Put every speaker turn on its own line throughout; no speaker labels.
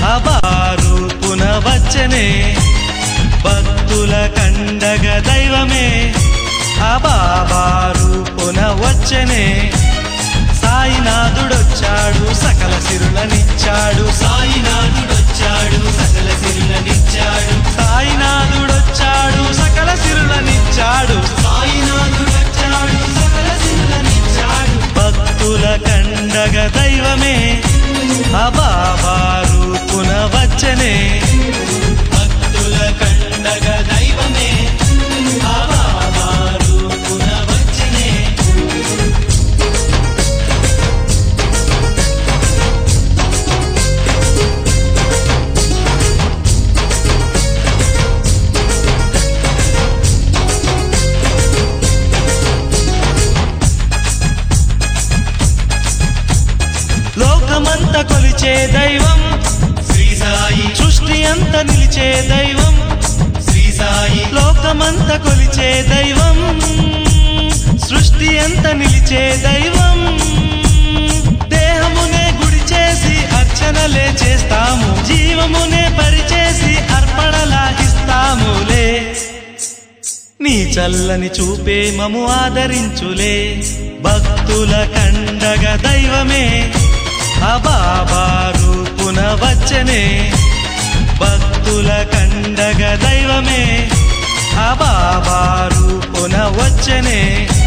అబారు పునవచ్చనే భక్తుల కండగ దైవమే అబాబారు పునవచ్చనే సాయినాథుడొచ్చాడు సకల సిరులనిచ్చాడు
సాయినాథుడొచ్చాడు సకల సిరులనిచ్చాడు
సాయినాథుడొచ్చాడు సకల సిరులనిచ్చాడు
సాయినాథుడొచ్చాడు సకల సిరులనిచ్చాడు
భక్తుల కండగ దైవమే అబాబారు పునవచ్చనే
భక్తుల కండగ దైవమే అబాబారు పునవచ్చనే
లోకమంత కొలిచే దైవం
శ్రీ సాయి
సృష్టి అంత నిలిచే దైవం
శ్రీ సాయి
లోకమంత కొలిచే దైవం సృష్టి అంత నిలిచే దైవం దేహమునే గుడి చేసి అర్చనలే చేస్తాము జీవమునే పరిచేసి అర్పణలా ఇస్తాములే నీ చల్లని చూపే మము ఆదరించులే భక్తుల కండగ దైవమే అబాబారు పునవచ్చనే భక్తుల కండగ దైవమే అబాబారు పునవచ్చనే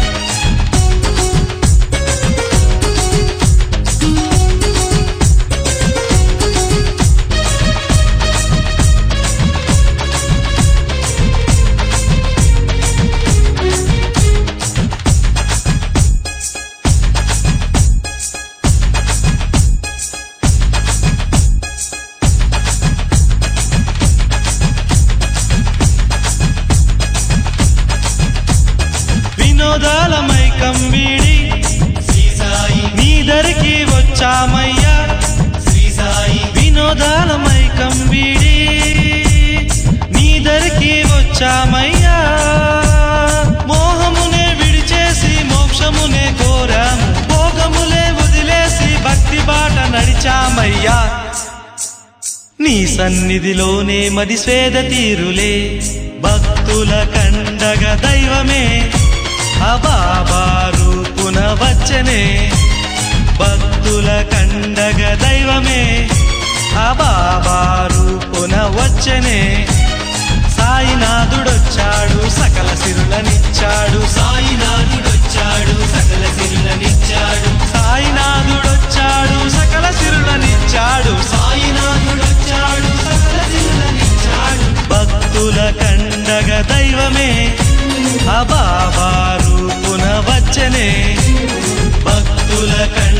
వినోదాల మైకం వీడి
శ్రీ సాయి
నీ దరికి వచ్చామయ్యా
శ్రీ సాయి
వినోదాల మైకం వీడి నీ దరికి వచ్చామయ్యా మోహమునే విడిచేసి మోక్షమునే కోరాము భోగములే వదిలేసి భక్తి బాట నడిచామయ్యా నీ సన్నిధిలోనే మది స్వేద తీరులే భక్తుల కండగ దైవమే అబాబారు పునవచ్చనే భక్తుల కండగ దైవమే అబాబారు పునవచ్చనే సాయినాథుడొచ్చాడు సకల సిరులనిచ్చాడు
సాయినాథుడొచ్చాడు సకల సిరులనిచ్చాడు
సాయినాథుడొచ్చాడు సకల సిరులనిచ్చాడు
సాయినాథుడొచ్చాడు సకల సిరులనిచ్చాడు
భక్తుల కండగ దైవమే అబాబారు పునవచ్చనే భక్తుల కండ